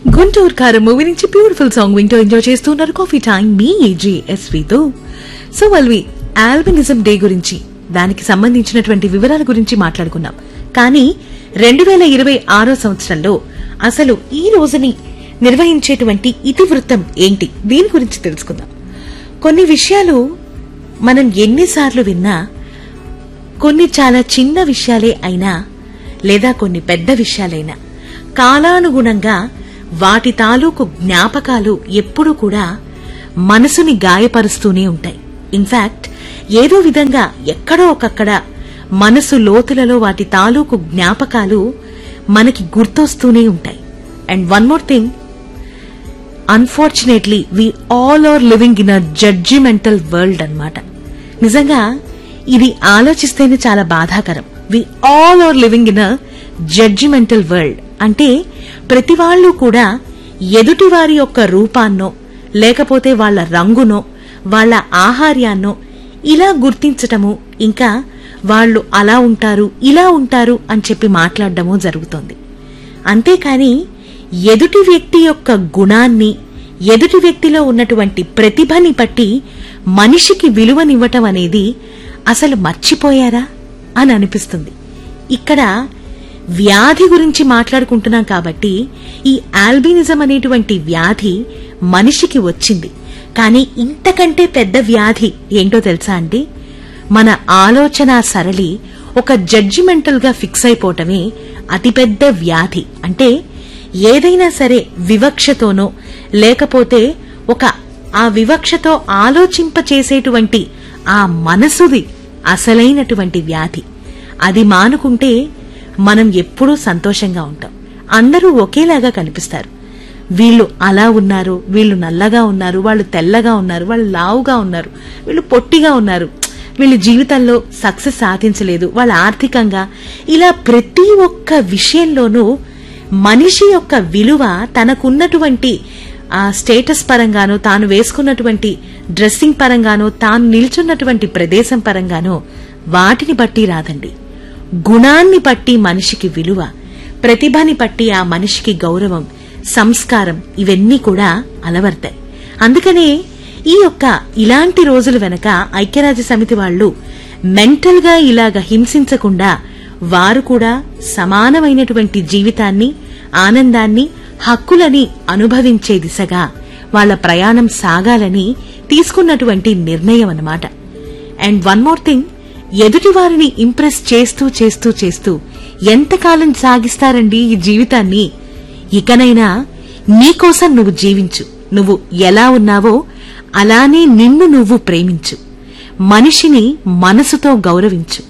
Guntur Kaaram movie నుంచి beautiful song వింటూ enjoy చేస్తున్నారు కాఫీ టైం మీ ఏజీ ఎస్వితో సో వల్వి ఆల్బినిజం డే గురించి దానికి సంబంధించినటువంటి వివరాల గురించి మాట్లాడుకున్నాం కానీ రెండు వేల ఇరవై ఆరో సంవత్సరంలో అసలు ఈ రోజుని నిర్వహించేటువంటి ఇతివృత్తం ఏంటి దీని గురించి తెలుసుకుందాం కొన్ని విషయాలు మనం ఎన్నిసార్లు విన్నా కొన్ని చాలా చిన్న విషయాలే అయినా లేదా కొన్ని పెద్ద విషయాలైనా కాలానుగుణంగా వాటి తాలూకు జ్ఞాపకాలు ఎప్పుడూ కూడా మనసుని గాయపరుస్తూనే ఉంటాయి ఇన్ఫాక్ట్ ఏదో విధంగా ఎక్కడో ఒకక్కడ మనసు లోతులలో వాటి తాలూకు జ్ఞాపకాలు మనకి గుర్తొస్తూనే ఉంటాయి and one more thing unfortunately we all are living in a judgmental world అన్నమాట నిజంగా ఇది ఆలోచిస్తేనే చాలా బాధాకరం we all are living in a judgmental world అంటే ప్రతి వాళ్ళు కూడా ఎదుటి వారి యొక్క రూపాన్నో లేకపోతే వాళ్ళ రంగునో వాళ్ళ ఆహార్యాన్నో ఇలా గుర్తించటము ఇంకా వాళ్ళు అలా ఉంటారు ఇలా ఉంటారు అని చెప్పి మాట్లాడడము జరుగుతోంది అంతేకాని ఎదుటి వ్యక్తి యొక్క గుణాన్ని ఎదుటి వ్యక్తిలో ఉన్నటువంటి ప్రతిభని బట్టి మనిషికి విలువనివ్వటం అనేది అసలు మర్చిపోయారా అని అనిపిస్తుంది ఇక్కడ వ్యాధి గురించి మాట్లాడుకుంటున్నాం కాబట్టి ఈ ఆల్బినిజం అనేటువంటి వ్యాధి మనిషికి వచ్చింది కానీ ఇంతకంటే పెద్ద వ్యాధి ఏంటో తెలుసా అండి మన ఆలోచన సరళి ఒక జడ్జిమెంటల్ గా ఫిక్స్ అయిపోవటమే అతిపెద్ద వ్యాధి అంటే ఏదైనా సరే వివక్షతోనో లేకపోతే ఒక ఆ వివక్షతో ఆలోచింపచేసేటువంటి ఆ మనసుది అసలైనటువంటి వ్యాధి అది మానుకుంటే మనం ఎప్పుడూ సంతోషంగా ఉంటాం అందరూ ఒకేలాగా కనిపిస్తారు వీళ్ళు అలా ఉన్నారు వీళ్ళు నల్లగా ఉన్నారు వాళ్ళు తెల్లగా ఉన్నారు వాళ్ళు లావుగా ఉన్నారు వీళ్ళు పొట్టిగా ఉన్నారు వీళ్ళు జీవితంలో సక్సెస్ సాధించలేదు వాళ్ళ ఆర్థికంగా ఇలా ప్రతి ఒక్క విషయంలోనూ మనిషి యొక్క విలువ తనకున్నటువంటి ఆ స్టేటస్ పరంగానో తాను వేసుకున్నటువంటి డ్రెస్సింగ్ పరంగానో తాను నిల్చున్నటువంటి ప్రదేశం పరంగానో వాటిని బట్టి రాదండి గుణాన్ని బట్టి మనిషికి విలువ ప్రతిభని బట్టి ఆ మనిషికి గౌరవం సంస్కారం ఇవన్నీ కూడా అలవర్తాయి అందుకనే ఈ యొక్క ఇలాంటి రోజుల వెనక ఐక్యరాజ్య సమితి వాళ్ళు మెంటల్ గా ఇలాగ హింసించకుండా వారు కూడా సమానమైనటువంటి జీవితాన్ని ఆనందాన్ని హక్కులని అనుభవించే దిశగా వాళ్ళ ప్రయాణం సాగాలని తీసుకున్నటువంటి నిర్ణయం అన్నమాట అండ్ వన్ మోర్ థింగ్ ఎదుటి వారిని ఇంప్రెస్ చేస్తూ చేస్తూ చేస్తూ ఎంతకాలం సాగిస్తారండి ఈ జీవితాన్ని ఇకనైనా నీకోసం నువ్వు జీవించు నువ్వు ఎలా ఉన్నావో అలానే నిన్ను నువ్వు ప్రేమించు మనిషిని మనసుతో గౌరవించు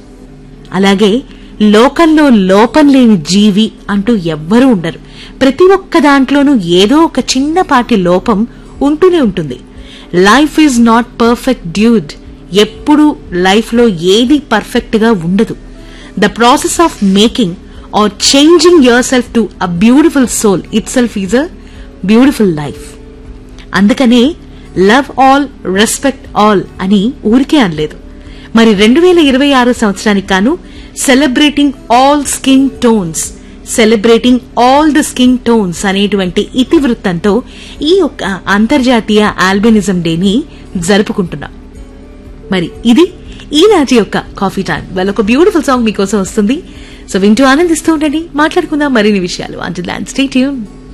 అలాగే లోకంలో లోపం లేని జీవి అంటూ ఎవ్వరూ ఉండరు ప్రతి ఒక్క దాంట్లోనూ ఏదో ఒక చిన్నపాటి లోపం ఉంటూనే ఉంటుంది life is not perfect dude ఎప్పుడూ లైఫ్లో ఏది పర్ఫెక్ట్ గా ఉండదు the process of making or changing yourself to a beautiful soul itself is a beautiful life అందుకనే లవ్ ఆల్ రెస్పెక్ట్ ఆల్ అని ఊరికే అనలేదు మరి రెండు వేల ఇరవై ఆరు సంవత్సరానికి గాను celebrating all skin tones celebrating all the skin tones అనేటువంటి ఇతివృత్తంతో ఈ యొక్క అంతర్జాతీయ ఆల్బినిజం డేని జరుపుకుంటున్నాం మరి ఇది ఈనాటి యొక్క కాఫీ టైం వాళ్ళ ఒక బ్యూటిఫుల్ సాంగ్ మీకోసం వస్తుంది సో వింటూ ఆనందిస్తూ ఉండండి మాట్లాడుకుందాం మరిన్ని విషయాలు అంటే ల్యాండ్ స్టే ట్యూన్